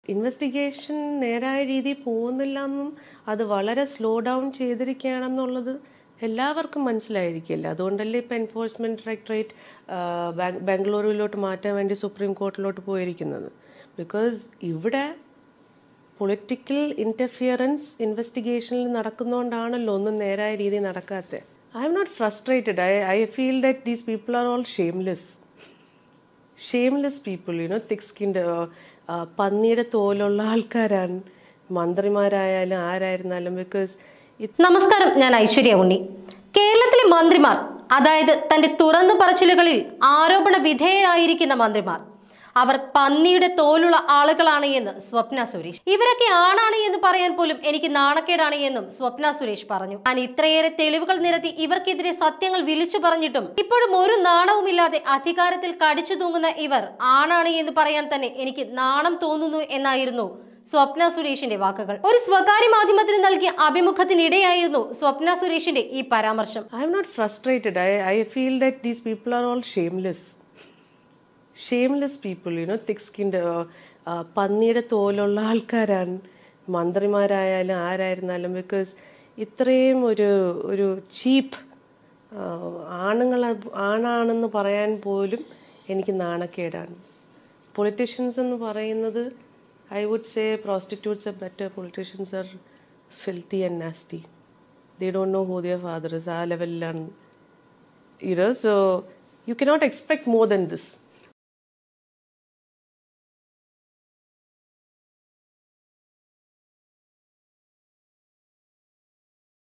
investigation നേരായ രീതിയിൽ പോകുന്നില്ല എന്നും അത് വളരെ സ്ലോ ഡൗൺ ചെയ്തിരിക്കുകയാണെന്നുള്ളത് എല്ലാവർക്കും മനസ്സിലായിരിക്കില്ല അതുകൊണ്ടല്ലേ ഇപ്പം എൻഫോഴ്സ്മെൻറ്റ് ഡയറക്ടറേറ്റ് ബാംഗ്ലൂരിലോട്ട് മാറ്റാൻ വേണ്ടി സുപ്രീം കോർട്ടിലോട്ട് പോയിരിക്കുന്നത് ബിക്കോസ് ഇവിടെ പൊളിറ്റിക്കൽ ഇൻ്റർഫിയറൻസ് ഇൻവെസ്റ്റിഗേഷനിൽ നടക്കുന്നതുകൊണ്ടാണല്ലോ ഒന്നും നേരായ രീതിയിൽ നടക്കാത്തത് I am not frustrated I I feel that these people are all shameless shameless people you know thick സ്കിൻ്റെ പന്നിയുടെ തോലുള്ള ആൾക്കാരാണ് മന്ത്രിമാരായാലും ആരായിരുന്നാലും ബിക്കോസ് നമസ്കാരം ഞാൻ ഐശ്വര്യ ഉണ്ണി കേരളത്തിലെ മന്ത്രിമാർ അതായത് തന്റെ തുറന്നു പറച്ചിലുകളിൽ ആരോപണ വിധേയരായിരിക്കുന്ന മന്ത്രിമാർ അവർ പന്നിയുടെ തോലുള്ള ആളുകളാണ് എന്ന് സ്വപ്ന സുരേഷ് ഇവരൊക്കെ ആണാണ് എന്ന് പറയാൻ പോലും എനിക്ക് നാണക്കേടാണ് എന്നും സ്വപ്ന സുരേഷ് പറഞ്ഞു ഞാൻ ഇത്രയേറെ തെളിവുകൾ നിരത്തി ഇവർക്കെതിരെ സത്യങ്ങൾ വിളിച്ചു പറഞ്ഞിട്ടും ഇപ്പോഴും ഒരു നാണവുമില്ലാതെ അധികാരത്തിൽ കടിച്ചു തൂങ്ങുന്ന ഇവർ ആണാണ് എന്ന് പറയാൻ തന്നെ എനിക്ക് നാണം തോന്നുന്നു എന്നായിരുന്നു സ്വപ്ന സുരേഷിന്റെ വാക്കുകൾ ഒരു സ്വകാര്യ മാധ്യമത്തിന് നൽകിയ അഭിമുഖത്തിനിടെയായിരുന്നു സ്വപ്ന സുരേഷിന്റെ ഈ പരാമർശം I am not frustrated I I feel that these people are all shameless shameless people you know thick സ്കിൻ്റെ പന്നിയുടെ തോലുള്ള ആൾക്കാരാണ് മന്ത്രിമാരായാലും ആരായിരുന്നാലും ബിക്കോസ് ഇത്രയും ഒരു ഒരു ചീപ്പ് ആണുങ്ങൾ ആണാണെന്ന് പറയാൻ പോലും എനിക്ക് നാണക്കേടാണ് പൊളിറ്റീഷ്യൻസ് എന്ന് പറയുന്നത് I would say prostitutes a better politicians are filthy and nasty they don't know who their father ആ ലെവലിലാണ് ഇത് so you cannot expect more than this